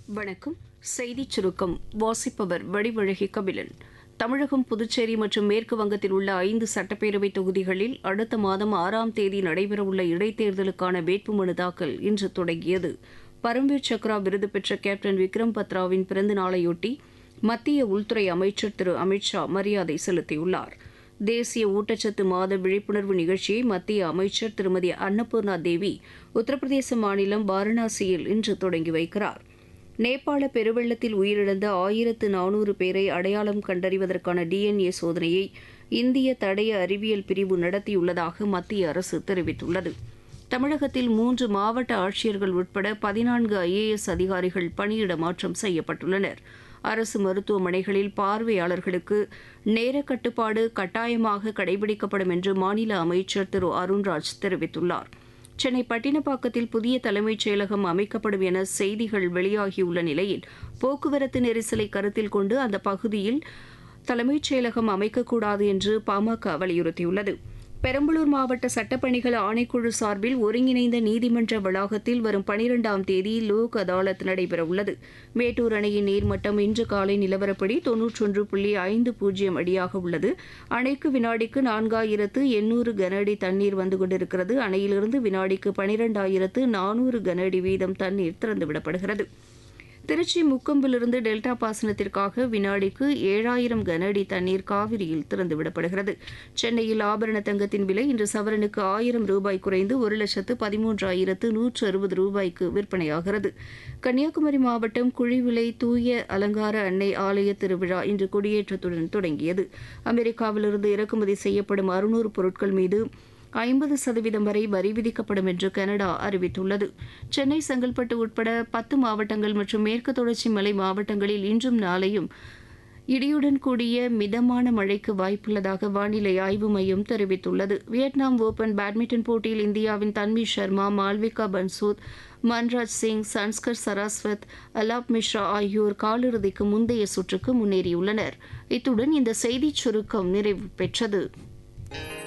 வணக்கம் செய்திச் சுருக்கம் வாசிப்பவர் வடிவழகி கபிலன் தமிழகம் புதுச்சேரி மற்றும் மேற்கு வங்கத்தில் உள்ள ஐந்து சட்டப்பேரவை தொகுதிகளில் அடுத்த மாதம் ஆறாம் தேதி நடைபெறவுள்ள இடைத்தேர்தலுக்கான வேட்புமனு தாக்கல் இன்று தொடங்கியது பரம்வீர் சக்ரா விருது பெற்ற கேப்டன் விக்ரம் பத்ராவின் பிறந்த நாளையொட்டி மத்திய உள்துறை அமைச்சர் திரு அமித்ஷா மரியாதை செலுத்தியுள்ளார் தேசிய ஊட்டச்சத்து மாத விழிப்புணர்வு நிகழ்ச்சியை மத்திய அமைச்சர் திருமதி அன்னபூர்ணா தேவி உத்தரப்பிரதேச மாநிலம் வாரணாசியில் இன்று தொடங்கி வைக்கிறார் நேபாள பெருவெள்ளத்தில் உயிரிழந்த ஆயிரத்து நானூறு பேரை அடையாளம் கண்டறிவதற்கான டிஎன்ஏ சோதனையை இந்திய தடய அறிவியல் பிரிவு நடத்தியுள்ளதாக மத்திய அரசு தெரிவித்துள்ளது தமிழகத்தில் மூன்று மாவட்ட ஆட்சியர்கள் உட்பட பதினான்கு ஐஏஎஸ் அதிகாரிகள் பணியிட மாற்றம் செய்யப்பட்டுள்ளனர் அரசு மருத்துவமனைகளில் பார்வையாளர்களுக்கு நேர கட்டுப்பாடு கட்டாயமாக கடைபிடிக்கப்படும் என்று மாநில அமைச்சர் திரு அருண்ராஜ் தெரிவித்துள்ளார் சென்னை பட்டினப்பாக்கத்தில் புதிய தலைமைச் செயலகம் அமைக்கப்படும் என செய்திகள் வெளியாகியுள்ள நிலையில் போக்குவரத்து நெரிசலை கருத்தில் கொண்டு அந்த பகுதியில் தலைமைச் செயலகம் அமைக்கக்கூடாது என்று பாமக வலியுறுத்தியுள்ளது பெரம்பலூர் மாவட்ட சட்டப்பணிகள் ஆணைக்குழு சார்பில் ஒருங்கிணைந்த நீதிமன்ற வளாகத்தில் வரும் பனிரெண்டாம் தேதி லோக் அதாலத் நடைபெறவுள்ளது மேட்டூர் அணையின் நீர்மட்டம் இன்று காலை நிலவரப்படி தொன்னூற்றொன்று புள்ளி ஐந்து பூஜ்ஜியம் அடியாக உள்ளது அணைக்கு வினாடிக்கு நான்காயிரத்து எண்ணூறு கன அடி தண்ணீர் வந்து கொண்டிருக்கிறது அணையிலிருந்து வினாடிக்கு பனிரெண்டாயிரத்து நானூறு கன அடி வீதம் தண்ணீர் திறந்துவிடப்படுகிறது திருச்சி முக்கொம்பிலிருந்து டெல்டா பாசனத்திற்காக வினாடிக்கு ஏழாயிரம் கன அடி தண்ணீர் காவிரியில் திறந்துவிடப்படுகிறது சென்னையில் ஆபரண தங்கத்தின் விலை இன்று சவரனுக்கு ஆயிரம் ரூபாய் குறைந்து ஒரு லட்சத்து பதிமூன்றாயிரத்து நூற்று அறுபது ரூபாய்க்கு விற்பனையாகிறது கன்னியாகுமரி மாவட்டம் குழிவிலை தூய அலங்கார அன்னை ஆலய திருவிழா இன்று கொடியேற்றத்துடன் தொடங்கியது அமெரிக்காவிலிருந்து இறக்குமதி செய்யப்படும் அறுநூறு பொருட்கள் மீது ஐம்பது சதவீதம் வரை வரி விதிக்கப்படும் என்று கனடா அறிவித்துள்ளது சென்னை செங்கல்பட்டு உட்பட பத்து மாவட்டங்கள் மற்றும் மேற்கு தொடர்ச்சி மலை மாவட்டங்களில் இன்றும் நாளையும் இடியுடன் கூடிய மிதமான மழைக்கு வாய்ப்புள்ளதாக வானிலை ஆய்வு மையம் தெரிவித்துள்ளது வியட்நாம் ஓபன் பேட்மிண்டன் போட்டியில் இந்தியாவின் தன்வி சர்மா மால்விகா பன்சூத் மன்ராஜ் சிங் சன்ஸ்கர் சரஸ்வத் அலாப் மிஸ்ரா ஆகியோர் காலிறுதிக்கு முந்தைய சுற்றுக்கு முன்னேறியுள்ளனர் இத்துடன் இந்த செய்திச் சுருக்கம் நிறைவு பெற்றது